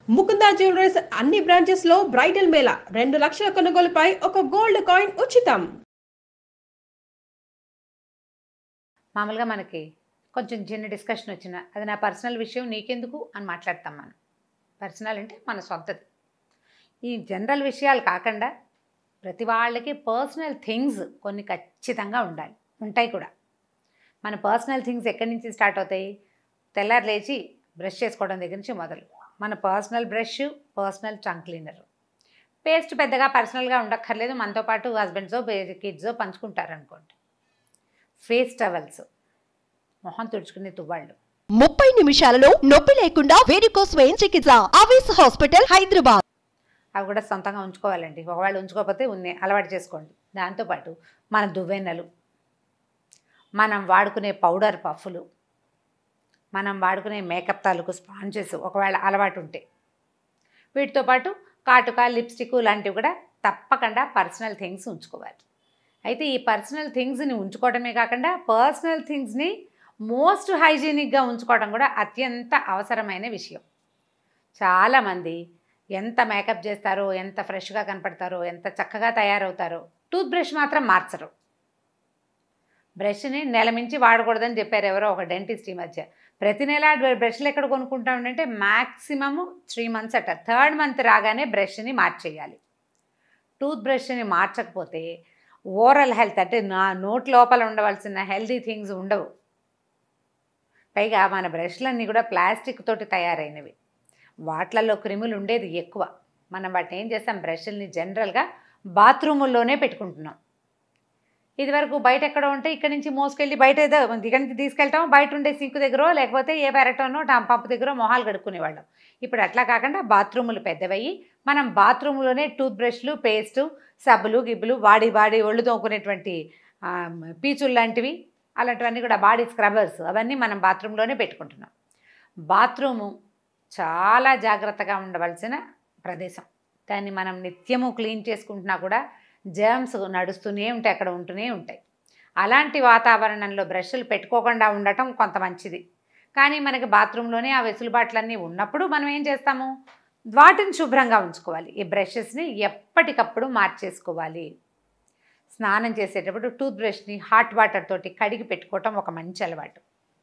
Mukunda jewellers అన్ని branches లో bridal mela రెండు లక్షల కొనుగోలుపై ఒక గోల్డ్ కాయిన్ ఉచితం మామూలుగా మనకి కొంచెం చిన్న డిస్కషన్ వచ్చిన అది నా పర్సనల్ విషయం నీకెందుకు అని మాట్లాడతాం మనం పర్సనల్ అంటే మన సొంతది ఈ జనరల్ విషయాలు కాకుండా ప్రతి వాళ్ళకి పర్సనల్ థింగ్స్ కొన్ని ఖచ్చితంగా ఉండాలి ఉంటాయి కూడా మన పర్సనల్ థింగ్స్ ఎక్కడి నుంచి స్టార్ట్ అవుతాయి తెల్లారి లేచి బ్రష్ చేసుకోవడం దగ్గర నుంచి మొదలు మన personal brush personal tongue cleaner paste పెద్దగా పర్సనల్గా ఉండక్కర్లేదు మనతో పాటు హస్బెండ్సో కిడ్సో పంచుకుంటారు అనుకోండి ఫేస్ టవల్స్ మొహం తుడుచుకునే తువ్వాళ్ళు ముప్పై నిమిషాలలో నొప్పి లేకుండా వేడికోస్ స్వయం చికిత్స ఆవేశ హాస్పిటల్ హైదరాబాద్ అవి కూడా సొంతంగా ఉంచుకోవాలండి ఒకవేళ ఉంచుకోకపోతే ఉన్నాయి అలవాటు చేసుకోండి దాంతోపాటు మన దువ్వెన్నలు మనం వాడుకునే పౌడర్ పఫ్ఫులు మనం వాడుకునే మేకప్ తాలూకు స్పాంజెస్ ఒకవేళ అలవాటు ఉంటే వీటితో పాటు కాటుక లిప్స్టిక్ లాంటివి కూడా తప్పకుండా పర్సనల్ థింగ్స్ ఉంచుకోవాలి అయితే ఈ పర్సనల్ థింగ్స్ని ఉంచుకోవడమే కాకుండా పర్సనల్ థింగ్స్ని మోస్ట్ హైజీనిక్గా ఉంచుకోవడం కూడా అత్యంత అవసరమైన విషయం చాలామంది ఎంత మేకప్ చేస్తారో ఎంత ఫ్రెష్గా కనపడతారో ఎంత చక్కగా తయారవుతారో టూత్ బ్రష్ మాత్రం మార్చరు బ్రష్ని నెల మించి వాడకూడదని చెప్పారు ఎవరో ఒక డెంటిస్ట్ ఈ మధ్య ప్రతి నెల బ్రష్లు ఎక్కడ కొనుక్కుంటామంటే మ్యాక్సిమము త్రీ మంత్స్ అట్ట థర్డ్ మంత్ రాగానే బ్రష్ని మార్చేయాలి టూత్ బ్రష్ని మార్చకపోతే ఓరల్ హెల్త్ అంటే నా నోట్ లోపల ఉండవలసిన హెల్తీ థింగ్స్ ఉండవు పైగా మన బ్రష్లన్నీ కూడా ప్లాస్టిక్ తోటి తయారైనవి వాటిలలో క్రిములు ఉండేది ఎక్కువ మనం వాటిని ఏం చేస్తాం బ్రష్ల్ని జనరల్గా బాత్రూముల్లోనే పెట్టుకుంటున్నాం ఇదివరకు బయట ఎక్కడో ఉంటే ఇక్కడ నుంచి మోసుకెళ్ళి బయట ఏదో ఇక్కడి నుంచి తీసుకెళ్ళటం బయట ఉండే సింకు దగ్గర లేకపోతే ఏ పెరటోనో టాం పంపు దగ్గర మొహాలు కడుక్కునేవాళ్ళం ఇప్పుడు అట్లా కాకుండా బాత్రూములు పెద్దవయ్యి మనం బాత్రూంలోనే టూత్ బ్రష్లు పేస్టు సబ్బులు గిబ్బులు వాడి వాడి ఒళ్ళు తోముకునేటువంటి ఆ, పీచులు లాంటివి అలాంటివన్నీ కూడా బాడీ స్క్రబ్బర్స్ అవన్నీ మనం బాత్రూంలోనే పెట్టుకుంటున్నాం బాత్రూము చాలా జాగ్రత్తగా ఉండవలసిన ప్రదేశం దాన్ని మనం నిత్యము క్లీన్ చేసుకుంటున్నా కూడా జర్మ్స్ నడుస్తూనే ఉంటాయి అక్కడ ఉంటూనే ఉంటాయి అలాంటి వాతావరణంలో బ్రష్లు పెట్టుకోకుండా ఉండటం కొంత మంచిది కానీ మనకి బాత్రూంలోనే ఆ వెసులుబాట్లన్నీ ఉన్నప్పుడు మనం ఏం చేస్తాము వాటిని శుభ్రంగా ఉంచుకోవాలి ఈ బ్రషెస్ని ఎప్పటికప్పుడు మార్చేసుకోవాలి స్నానం చేసేటప్పుడు టూత్ బ్రష్ని హాట్ వాటర్ తోటి కడిగి పెట్టుకోవటం ఒక మంచి అలవాటు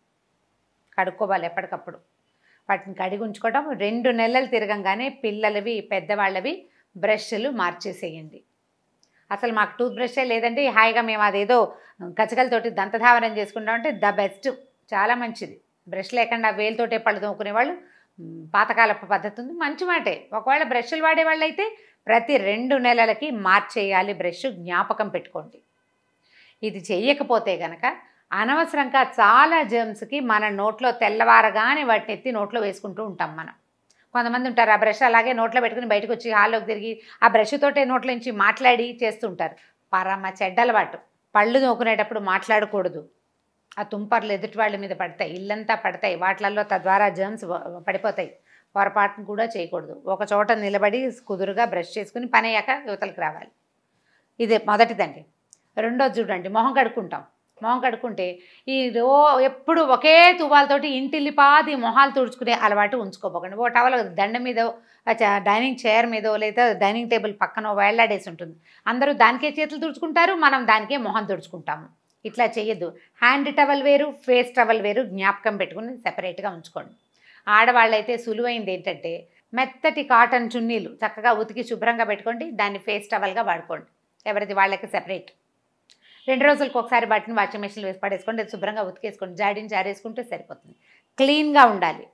కడుక్కోవాలి ఎప్పటికప్పుడు వాటిని కడిగి ఉంచుకోవటం రెండు నెలలు తిరగంగానే పిల్లలవి పెద్దవాళ్ళవి బ్రష్లు మార్చేసేయండి అసలు మాకు టూత్ బ్రషే లేదంటే హాయిగా మేము అదేదో కచకలతోటి దంతధావనం చేసుకుంటామంటే ద బెస్ట్ చాలా మంచిది బ్రష్ లేకుండా వేలుతోటే పళ్ళు తోముకునే వాళ్ళు మ్, పాతకాలపు పద్ధతి ఉంది మంచి మాటే ఒకవేళ బ్రష్లు వాడే వాళ్ళైతే ప్రతి రెండు నెలలకి మార్చేయాలి బ్రష్ జ్ఞాపకం పెట్టుకోండి ఇది చెయ్యకపోతే గనక అనవసరంగా చాలా జర్మ్స్కి మన నోట్లో తెల్లవారగానే వాటిని ఎత్తి నోట్లో వేసుకుంటూ ఉంటాం మనం కొంతమంది ఉంటారు ఆ బ్రష్ అలాగే నోట్లో పెట్టుకుని బయటకు వచ్చి హాల్లోకి తిరిగి ఆ బ్రష్ తోటే నోట్లో నుంచి మాట్లాడి చేస్తుంటారు పరమ చెడ్డలవాటు పళ్ళు నోకునేటప్పుడు మాట్లాడకూడదు ఆ తుంపర్లు ఎదుటి వాళ్ళ మీద పడతాయి ఇల్లంతా పడతాయి వాటిలలో తద్వారా జర్మ్స్ పడిపోతాయి పొరపాటును కూడా చేయకూడదు ఒక చోట నిలబడి కుదురుగా బ్రష్ చేసుకుని పని అయ్యాక యువతలకు రావాలి ఇది మొదటిదండి రెండోది చూడండి మొహం కడుక్కుంటాం మొహం కడుక్కుంటే ఈ రో ఎప్పుడు ఒకే తువాలతోటి ఇంటిల్లిపాది మొహాలు తుడుచుకునే అలవాటు ఉంచుకోపోకండి ఓ టవల్ దండం మీద డైనింగ్ చైర్ మీదో లేదా డైనింగ్ టేబుల్ పక్కన వేళ్లాడేసి ఉంటుంది అందరూ దానికే చేతులు తుడుచుకుంటారు మనం దానికే మొహం తుడుచుకుంటాము ఇట్లా చేయొద్దు హ్యాండ్ టవల్ వేరు ఫేస్ టవల్ వేరు జ్ఞాపకం పెట్టుకుని సెపరేట్గా ఉంచుకోండి ఆడవాళ్ళైతే సులువైంది ఏంటంటే మెత్తటి కాటన్ చున్నీలు చక్కగా ఉతికి శుభ్రంగా పెట్టుకోండి దాన్ని ఫేస్ టవల్గా వాడుకోండి ఎవరిది వాళ్ళకి సెపరేట్ రెండు రోజులకు ఒకసారి వాటిని వాషింగ్ మెషిన్లో వేసి పడేసుకోండి అది శుభ్రంగా ఉతికేసుకోండి జాడిని జారేసుకుంటే సరిపోతుంది క్లీన్గా ఉండాలి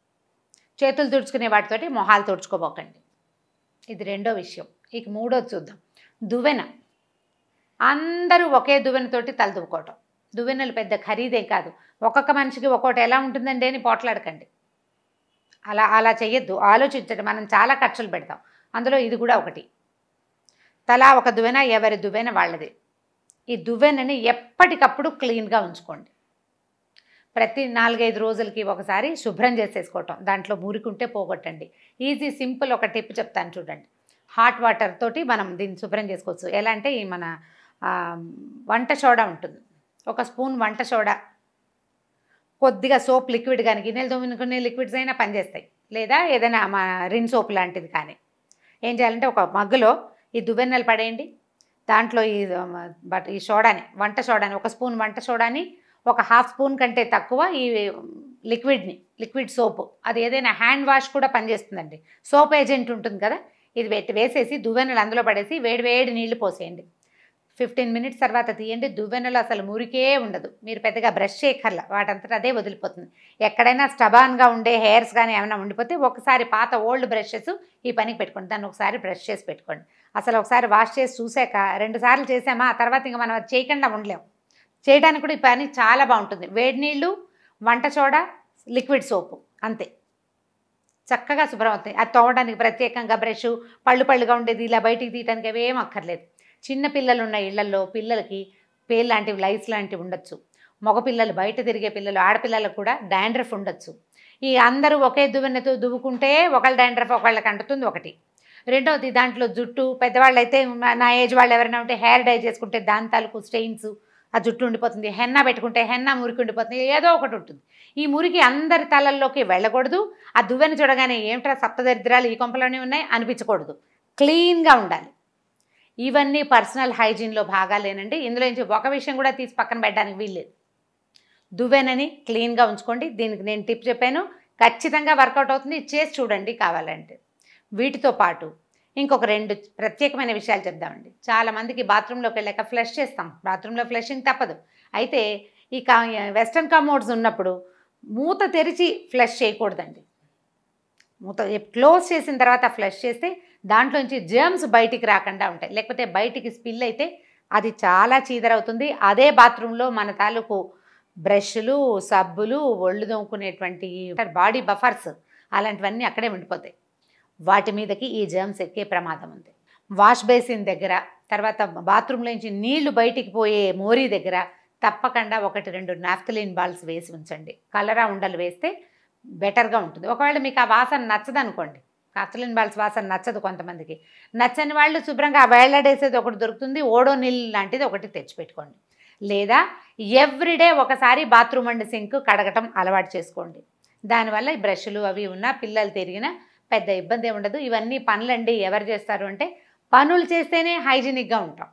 చేతులు తుడుచుకునే వాటితోటి మొహాలు తుడుచుకోబోకండి ఇది రెండో విషయం ఇక మూడోది చూద్దాం దువ్వెన అందరూ ఒకే దువ్వెనతోటి తల దువ్వుకోవటం దువ్వెనలు పెద్ద ఖరీదేం కాదు ఒక్కొక్క మనిషికి ఒక్కొక్కటి ఎలా ఉంటుందండి అని పోట్లాడకండి అలా అలా చెయ్యొద్దు ఆలోచించండి మనం చాలా ఖర్చులు పెడతాం అందులో ఇది కూడా ఒకటి తలా ఒక దువ్వెన ఎవరి దువ్వెన వాళ్ళది ఈ దువ్వెనని ఎప్పటికప్పుడు క్లీన్గా ఉంచుకోండి ప్రతి నాలుగైదు రోజులకి ఒకసారి శుభ్రం చేసేసుకోవటం దాంట్లో మురికుంటే పోగొట్టండి ఈజీ సింపుల్ ఒక టిప్ చెప్తాను చూడండి హాట్ వాటర్ తోటి మనం దీన్ని శుభ్రం చేసుకోవచ్చు ఎలా అంటే ఈ మన ఆ, వంట సోడా ఉంటుంది ఒక స్పూన్ వంట సోడా కొద్దిగా సోప్ లిక్విడ్ కానీ గిన్నెలు తోముకునే లిక్విడ్స్ అయినా పనిచేస్తాయి లేదా ఏదైనా మా రిన్ సోప్ లాంటిది కానీ ఏం చేయాలంటే ఒక మగ్గులో ఈ దువ్వెన్నెలు పడేయండి దాంట్లో ఈ మ, బట్ ఈ సోడాని వంట సోడాని ఒక స్పూన్ వంట సోడాని ఒక హాఫ్ స్పూన్ కంటే తక్కువ ఈ లిక్విడ్ని లిక్విడ్ సోపు అది ఏదైనా హ్యాండ్ వాష్ కూడా పనిచేస్తుందండి సోప్ ఏజెంట్ ఉంటుంది కదా ఇది పెట్టి వేసేసి దువ్వెనలు అందులో పడేసి వేడి వేడి నీళ్లు పోసేయండి ఫిఫ్టీన్ మినిట్స్ తర్వాత తీయండి దువ్వెనలో అసలు మురికే ఉండదు మీరు పెద్దగా బ్రష్ చేయక్కర్లా వాటంతట అదే వదిలిపోతుంది ఎక్కడైనా స్టబాన్గా ఉండే హెయిర్స్ కానీ ఏమైనా ఉండిపోతే ఒకసారి పాత ఓల్డ్ బ్రషెస్ ఈ పనికి పెట్టుకోండి దాన్ని ఒకసారి బ్రష్ చేసి పెట్టుకోండి అసలు ఒకసారి వాష్ చేసి చూసాక రెండు సార్లు చేసామా ఆ తర్వాత ఇంకా మనం అది చేయకుండా ఉండలేం చేయడానికి కూడా ఈ పని చాలా బాగుంటుంది వేడి నీళ్ళు వంట సోడా లిక్విడ్ సోపు అంతే చక్కగా శుభ్రం అవుతాయి అది తోమడానికి ప్రత్యేకంగా బ్రష్ పళ్ళు పళ్ళుగా ఉండేది ఇలా బయటికి తీయడానికి అవి ఏం అక్కర్లేదు చిన్న పిల్లలు ఉన్న ఇళ్లలో పిల్లలకి పేలు లాంటివి లైస్ లాంటివి ఉండొచ్చు మగపిల్లలు బయట తిరిగే పిల్లలు ఆడపిల్లలకు కూడా డాండ్రఫ్ ఉండొచ్చు ఈ అందరూ ఒకే దువ్వెనతో దువ్వుకుంటే ఒకళ్ళ డాండ్రఫ్ ఒకళ్ళకి అంటుతుంది ఒకటి రెండవది దాంట్లో జుట్టు పెద్దవాళ్ళు అయితే నా ఏజ్ వాళ్ళు ఎవరైనా ఉంటే హెయిర్ డై చేసుకుంటే దాని తాలూకు స్టెయిన్స్ ఆ జుట్టు ఉండిపోతుంది హెన్నా పెట్టుకుంటే హెన్నా మురికి ఉండిపోతుంది ఏదో ఒకటి ఉంటుంది ఈ మురికి అందరి తలల్లోకి వెళ్ళకూడదు ఆ దువ్వెన చూడగానే ఏమిట్రా సప్తదరిద్రాలు ఈ కొంపలోనే ఉన్నాయి అనిపించకూడదు క్లీన్గా ఉండాలి ఇవన్నీ పర్సనల్ హైజీన్లో భాగాలేనండి ఇందులో నుంచి ఒక విషయం కూడా తీసి పక్కన పెట్టడానికి వీల్లేదు దువ్వెనని క్లీన్గా ఉంచుకోండి దీనికి నేను టిప్ చెప్పాను ఖచ్చితంగా వర్కౌట్ అవుతుంది చేసి చూడండి కావాలంటే వీటితో పాటు ఇంకొక రెండు ప్రత్యేకమైన విషయాలు చెప్దామండి చాలామందికి బాత్రూంలోకి వెళ్ళాక ఫ్లష్ చేస్తాం బాత్రూంలో ఫ్లషింగ్ తప్పదు అయితే ఈ కా వెస్ట్రన్ కమోడ్స్ ఉన్నప్పుడు మూత తెరిచి ఫ్లష్ చేయకూడదండి మూత క్లోజ్ చేసిన తర్వాత ఫ్లష్ చేస్తే దాంట్లోంచి జర్మ్స్ బయటికి రాకుండా ఉంటాయి లేకపోతే బయటికి స్పిల్ అయితే అది చాలా చీదరవుతుంది అదే బాత్రూంలో మన తాలూకు బ్రష్లు సబ్బులు ఒళ్ళు దొంకునేటువంటి బాడీ బఫర్స్ అలాంటివన్నీ అక్కడే ఉండిపోతాయి వాటి మీదకి ఈ జర్మ్స్ ఎక్కే ప్రమాదం ఉంది వాష్ బేసిన్ దగ్గర తర్వాత బాత్రూంలో నుంచి నీళ్లు బయటికి పోయే మోరీ దగ్గర తప్పకుండా ఒకటి రెండు నాఫ్తలిన్ బాల్స్ వేసి ఉంచండి కలరా ఉండలు వేస్తే బెటర్గా ఉంటుంది ఒకవేళ మీకు ఆ వాసన నచ్చదనుకోండి నాఫ్తలిన్ బాల్స్ వాసన నచ్చదు కొంతమందికి నచ్చని వాళ్ళు శుభ్రంగా ఆ వేళ్లాడేసేది ఒకటి దొరుకుతుంది ఓడో నీళ్ళు లాంటిది ఒకటి తెచ్చిపెట్టుకోండి లేదా ఎవ్రీడే ఒకసారి బాత్రూమ్ అండ్ సింక్ కడగటం అలవాటు చేసుకోండి దానివల్ల ఈ బ్రష్లు అవి ఉన్నా పిల్లలు తిరిగినా పెద్ద ఇబ్బంది ఏమి ఉండదు ఇవన్నీ పనులండి ఎవరు చేస్తారు అంటే పనులు చేస్తేనే హైజీనిక్గా ఉంటాం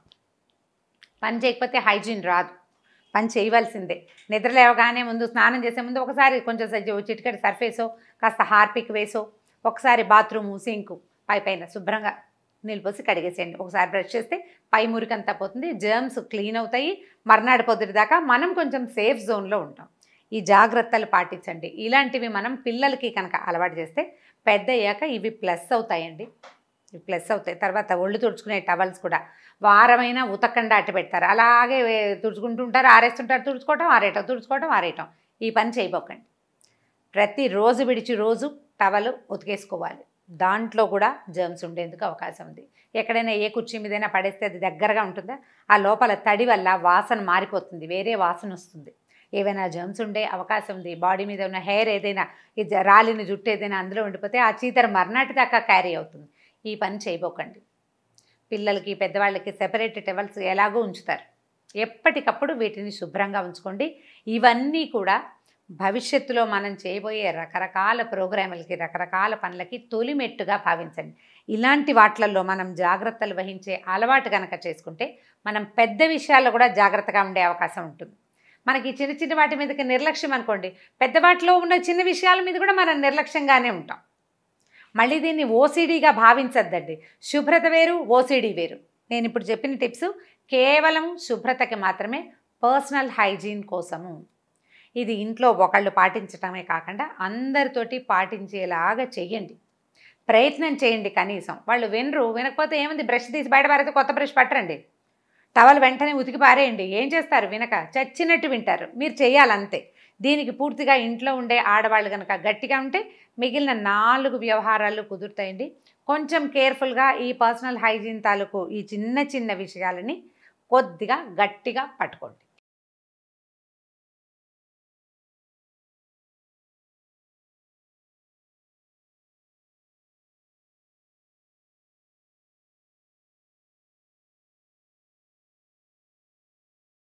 పని చేయకపోతే హైజీన్ రాదు పని చేయవలసిందే నిద్ర లేవగానే ముందు స్నానం చేసే ముందు ఒకసారి కొంచెం సజ్జ చిటికెట్ సర్ఫేసో కాస్త హార్పిక్ వేసో ఒకసారి బాత్రూము సింకు పై పైన శుభ్రంగా నిలిపోసి కడిగేసేయండి ఒకసారి బ్రష్ చేస్తే పై మురికంతా పోతుంది జర్మ్స్ క్లీన్ అవుతాయి మర్నాడు పొద్దుటి దాకా మనం కొంచెం సేఫ్ జోన్లో ఉంటాం ఈ జాగ్రత్తలు పాటించండి ఇలాంటివి మనం పిల్లలకి కనుక అలవాటు చేస్తే పెద్ద అయ్యాక ఇవి ప్లస్ అవుతాయండి ఇవి ప్లస్ అవుతాయి తర్వాత ఒళ్ళు తుడుచుకునే టవల్స్ కూడా వారమైనా ఉతకండా అట్టు పెడతారు అలాగే వే- తుడుచుకుంటుంటారు ఆరేస్తుంటారు తుడుచుకోవటం ఆరేయటం తుడుచుకోవటం ఆరేయటం ఈ పని చేయబోకండి ప్రతిరోజు విడిచి రోజు టవల్ ఉతికేసుకోవాలి దాంట్లో కూడా జర్మ్స్ ఉండేందుకు అవకాశం ఉంది ఎక్కడైనా ఏ కుర్చీ మీదైనా పడేస్తే అది దగ్గరగా ఉంటుందా ఆ లోపల తడి వల్ల వాసన మారిపోతుంది వేరే వాసన వస్తుంది ఏవైనా జర్మ్స్ ఉండే అవకాశం ఉంది బాడీ మీద ఉన్న హెయిర్ ఏదైనా ఈ జ- రాలిన జుట్టు ఏదైనా అందులో ఉండిపోతే ఆ చీతర మర్నాటి దాకా క్యారీ అవుతుంది ఈ పని చేయబోకండి పిల్లలకి పెద్దవాళ్ళకి సెపరేట్ టెవల్స్ ఎలాగో ఉంచుతారు ఎప్పటికప్పుడు వీటిని శుభ్రంగా ఉంచుకోండి ఇవన్నీ కూడా భవిష్యత్తులో మనం చేయబోయే రకరకాల ప్రోగ్రాములకి రకరకాల పనులకి తొలిమెట్టుగా భావించండి ఇలాంటి వాటిలలో మనం జాగ్రత్తలు వహించే అలవాటు కనుక చేసుకుంటే మనం పెద్ద విషయాల్లో కూడా జాగ్రత్తగా ఉండే అవకాశం ఉంటుంది మనకి చిన్న చిన్న వాటి మీదకి నిర్లక్ష్యం అనుకోండి పెద్ద వాటిలో ఉన్న చిన్న విషయాల మీద కూడా మనం నిర్లక్ష్యంగానే ఉంటాం మళ్ళీ దీన్ని ఓసిడీగా భావించద్దండి శుభ్రత వేరు ఓసిడీ వేరు నేను ఇప్పుడు చెప్పిన టిప్స్ కేవలం శుభ్రతకి మాత్రమే పర్సనల్ హైజీన్ కోసము ఇది ఇంట్లో ఒకళ్ళు పాటించటమే కాకుండా అందరితోటి పాటించేలాగా చెయ్యండి ప్రయత్నం చేయండి కనీసం వాళ్ళు వినరు వినకపోతే ఏముంది బ్రష్ తీసి బయట పారితే కొత్త బ్రష్ పట్టరండి టవల్ వెంటనే ఉతికి పారేయండి ఏం చేస్తారు వినక చచ్చినట్టు వింటారు మీరు చేయాలంతే దీనికి పూర్తిగా ఇంట్లో ఉండే ఆడవాళ్ళు కనుక గట్టిగా ఉంటే మిగిలిన నాలుగు వ్యవహారాలు కుదురుతాయండి కొంచెం కేర్ఫుల్గా ఈ పర్సనల్ హైజీన్ తాలూకు ఈ చిన్న చిన్న విషయాలని కొద్దిగా గట్టిగా పట్టుకోండి